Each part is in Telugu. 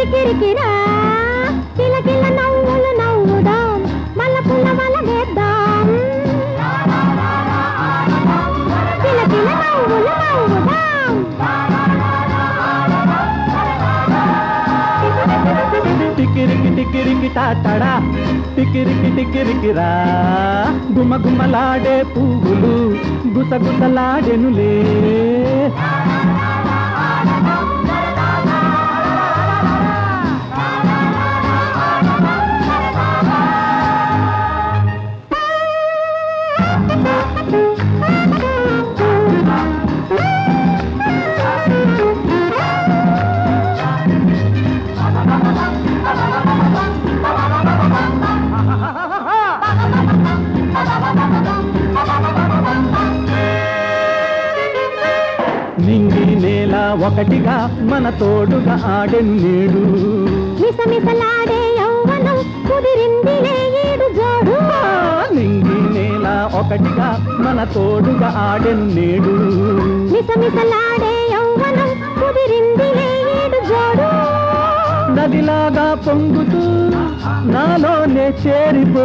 కిరికిరా కిలకిల నవ్వులు నవ్వుదాం మల్లపుల్ల వల వేద్దాం కిలకిల నవ్వులు నవ్వుదాం టికిరికి టికిరికి టాటడా టికిరికి టికిరికి రా గుమ గుమలాడే పువ్వులు గుసగుసలాడెనులే నింగి నేల ఒకటిగా మన తోడుగా ఆడెను నేడు మిసమిసలాడే యౌవనం కుదిరిందిలే ఏడు జోడు ఆ, నింగి నేల ఒకటిగా మన తోడుగా ఆడెను నేడు మిసమిసలాడే యౌవనం కుదిరిందిలే ఏడు జోడు నదిలాగా పొంగుతూ నాలోనే చేరిపో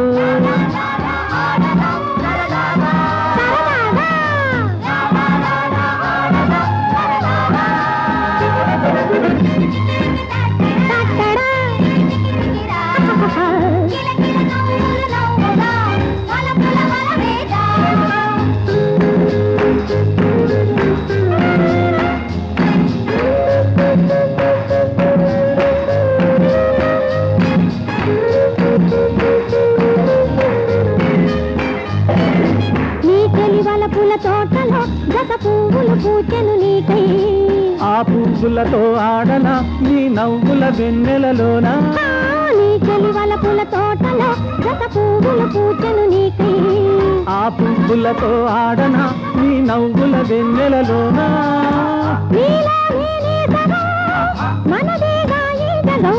నీ తెలివల పూల తోటలో గత పువ్వులు పూచెను నీకై ఆ పువ్వులతో ఆడన నీ నవ్వుల వెన్నెలలోనా ఆ, నీ తెలివల పూల తోటలో గత పువ్వులు పూచెను నీకై ఆ పువ్వులతో ఆడన నీ నవ్వుల వెన్నెలలోనా నీలో నేనే సగం మనదేగా ఈ జగం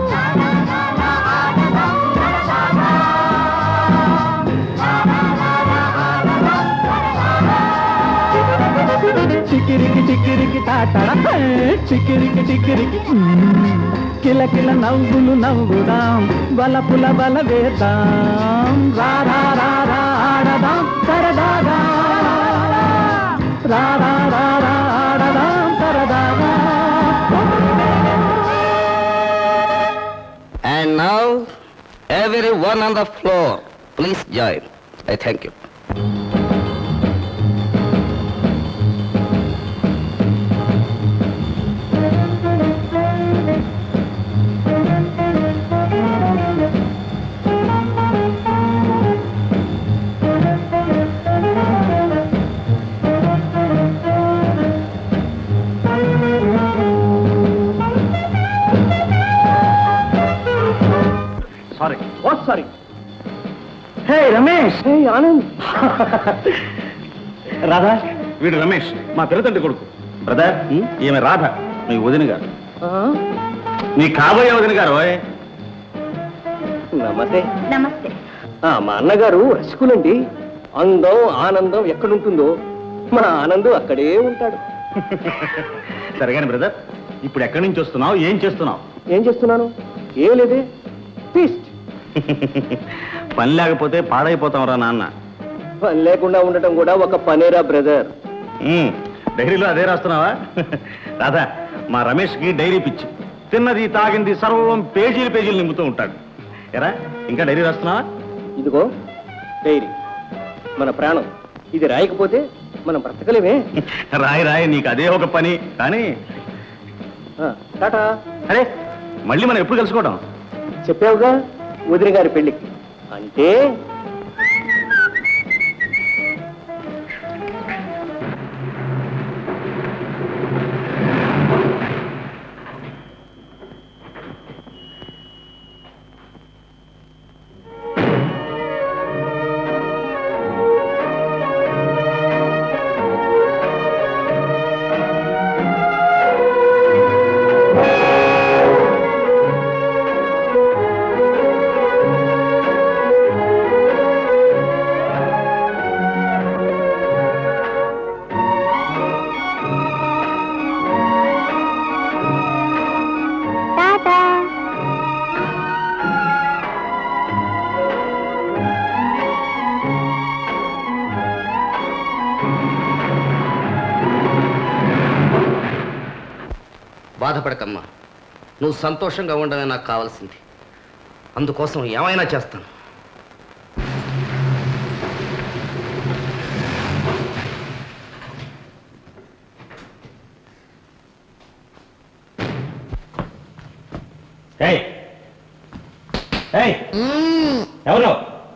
చికిరికి చికిరికి తాటడ చికిరికి చికిరికి మ్మ్. కిలకిల నవ్వులు నవ్వుదాం బలపుల బల వేద్దాం రా రా రా రా ఆడదాం సరదాగా రా రా రా రా ఆడదాం సరదాగా And now, everyone on the floor, please join. I thank you. Sorry oh sorry hey Ramesh hey Anand Radha వీడు రమేష్ మా పిల్లతండ్రి కొడుకు బ్రదర్ ఈమె రాధ మీ వదిన గారు నీ కాబోయే వదిన గారు ఓయ్. నమస్తే నమస్తే ఆ, మా అన్నగారు రసికులండి అందం ఆనందం ఎక్కడుంటుందో మా ఆనందం అక్కడే ఉంటాడు సరేగాని బ్రదర్ ఇప్పుడు ఎక్కడి నుంచి వస్తున్నావు ఏం చేస్తున్నావు ఏం చేస్తున్నాను ఏం లేదే ఫీస్ట్ పని లేకపోతే పాడైపోతాం రా నాన్న పని లేకుండా ఉండటం కూడా ఒక పనేరా బ్రదర్ ఉమ్, డైరీలో అదే రాస్తున్నావా రాధా మా రమేష్కి డైరీ పిచ్చి తిన్నది తాగింది సర్వం పేజీలు పేజీలు నింపుతూ ఉంటాడు ఎరా ఇంకా డైరీ రాస్తున్నావా ఇదిగో డైరీ మన ప్రాణం ఇది రాయకపోతే మనం బ్రతకలేమే రాయి రాయి నీకు అదే ఒక పని కానీ ఆ, టాటా అరే మళ్ళీ మనం ఎప్పుడు కలుసుకోవడం చెప్పావుగా వదిన గారి పెళ్లికి అంటే బాధపడకమ్మా నువ్వు సంతోషంగా ఉండమే నాకు కావాల్సింది అందుకోసం ఏమైనా చేస్తాను ఏయ్ ఏయ్ ఎవరు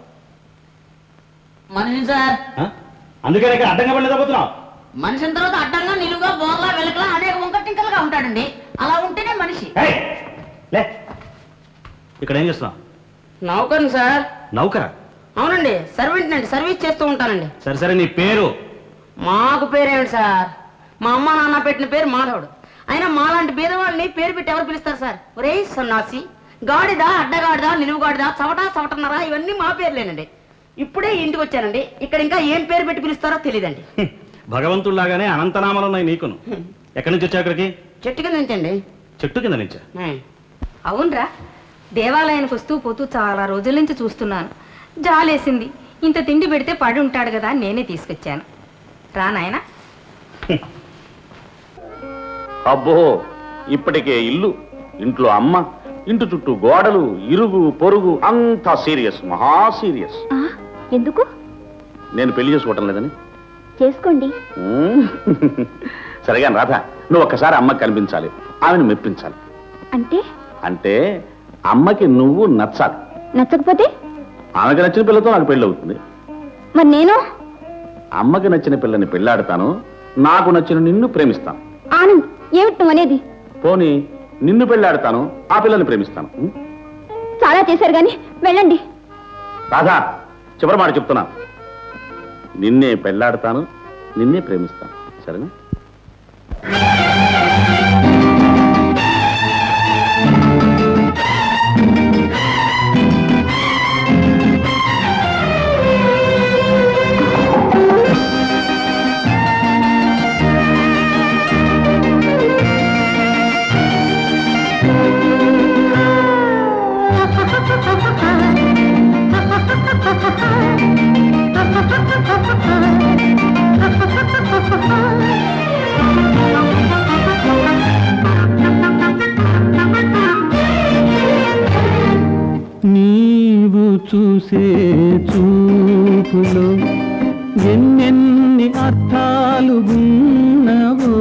మనిషి సార్ ఆ? అందుకనే ఇక్కడ అడ్డంగా పడి నిద్రపోతున్నావు మనిషిన తర్వాత అడ్డంగా నిలువుగా బోర్లా వెలకలా అనేక వంక టింకలుగా ఉంటాడండి అలా ఉంటేనే మనిషి ఏయ్! లే ఇక్కడ ఏం చేస్తున్నావు నౌకర్ని సార్ నౌకరా అవునండి సర్వెంట్ అండి సర్వీస్ చేస్తూ ఉంటానండి సరే సరే నీ పేరు మాకు పేరేమిటి సార్ మా అమ్మ నాన్న పెట్టిన పేరు మాధవుడు అయినా మాలాంటి పేదవాళ్ళని పేరు పెట్టి ఎవరు పిలుస్తారు సార్ ఒరే సన్నాసి గాడిదా అడ్డగాడిదా నిలువుగాడిదా చవటా చవటన్నరా ఇవన్నీ మా పేర్లేనండి ఇప్పుడే ఇంటికి వచ్చానండి ఇక్కడ ఇంకా ఏం పేరు పెట్టి పిలుస్తారో తెలియదండి హ్మ్. భగవంతుడిలాగానే అనంతనామాలు ఉన్నాయి నీకును ఎక్కడి నుంచి వచ్చావు ఇక్కడికి చెట్టు కింద నుంచండి చెట్టు కింద నుంచా అవునరా దేవాలయానికి వస్తూ పోతూ చాలా రోజుల నుంచి చూస్తున్నాను జాలేసింది ఇంత తిండి పెడితే పడి ఉంటాడు కదా అని నేనే తీసుకొచ్చాను రా నాయనా అబ్బో ఇప్పటికే ఇల్లు ఇంట్లో అమ్మ ఇంటి చుట్టూ గోడలు ఇరుగు పొరుగు అంతా సీరియస్ మహా సీరియస్ ఆ, ఎందుకు నేను పెళ్లి చేసుకోవటం లేదని చేసుకోండి ఉమ్. సరేగా రాధ నువ్వు ఒక్కసారి అమ్మకి కనిపించాలి ఆమెను మెప్పించాలి అంటే అంటే అమ్మకి నువ్వు నచ్చాలి నచ్చకపోతే ఆమెకి నచ్చిన పిల్లతో నాకు పెళ్ళి అవుతుంది మరి నేను అమ్మకి నచ్చిన పిల్లని పెళ్ళాడతాను నాకు నచ్చిన నిన్ను ప్రేమిస్తాను ఆనంద్ ఏమిటి నువ్వు అనేది పోనీ నిన్ను పెళ్ళాడతాను ఆ పిల్లని ప్రేమిస్తాను ఉం? చాలా చేశారు కానీ వెళ్ళండి రాధా చివరి మాట చెప్తున్నా నిన్నే పెళ్ళాడతాను నిన్నే ప్రేమిస్తాను సరేనా నీవు చూసే చూపులో ఎన్నెన్ని అర్థాలు ఉన్నవో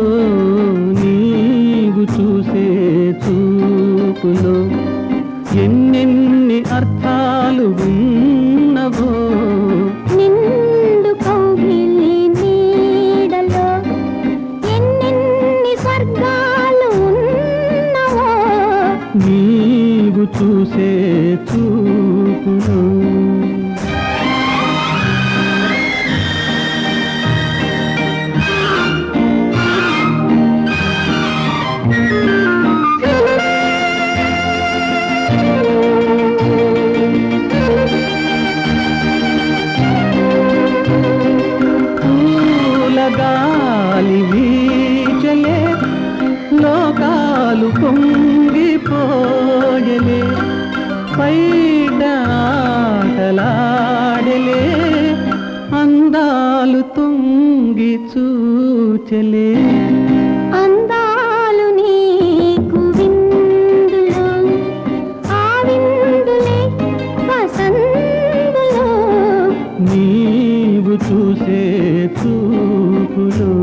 నీవు చూసే చూపులో ఎన్నెన్ని అర్థాలు ఉన్నవో నిండు కౌగిలి నీడలో ఎన్నెన్ని స్వర్గాలు ఉన్నవో నీవు చూసే చూపులో పూలగాలి వీచలే లోకాలు పొంగిపోయలే పైట ఆటలాడలే అందాలు తొంగి చూచలే అందాలు నీకు విందులో ఆ విందులే వసందులో నీవు చూసే చూపులో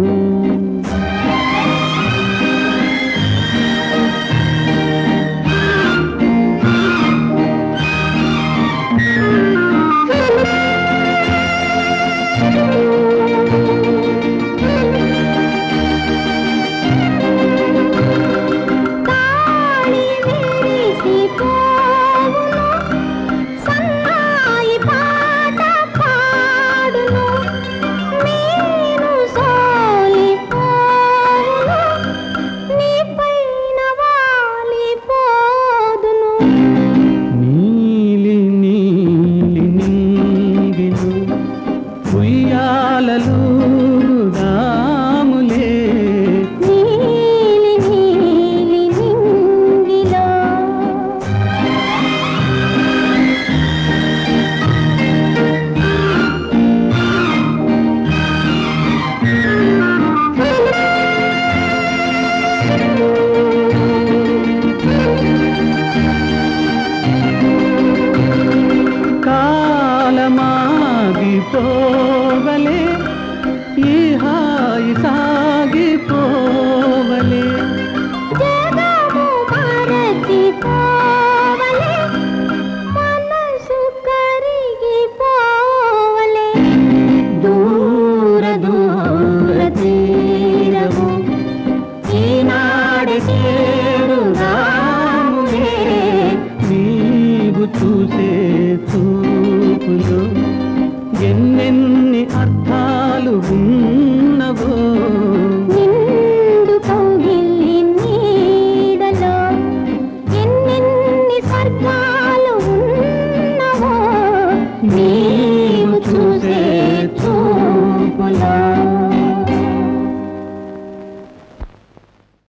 స్వర్గాలు ఉన్నవో నీవు చూసే చూపులో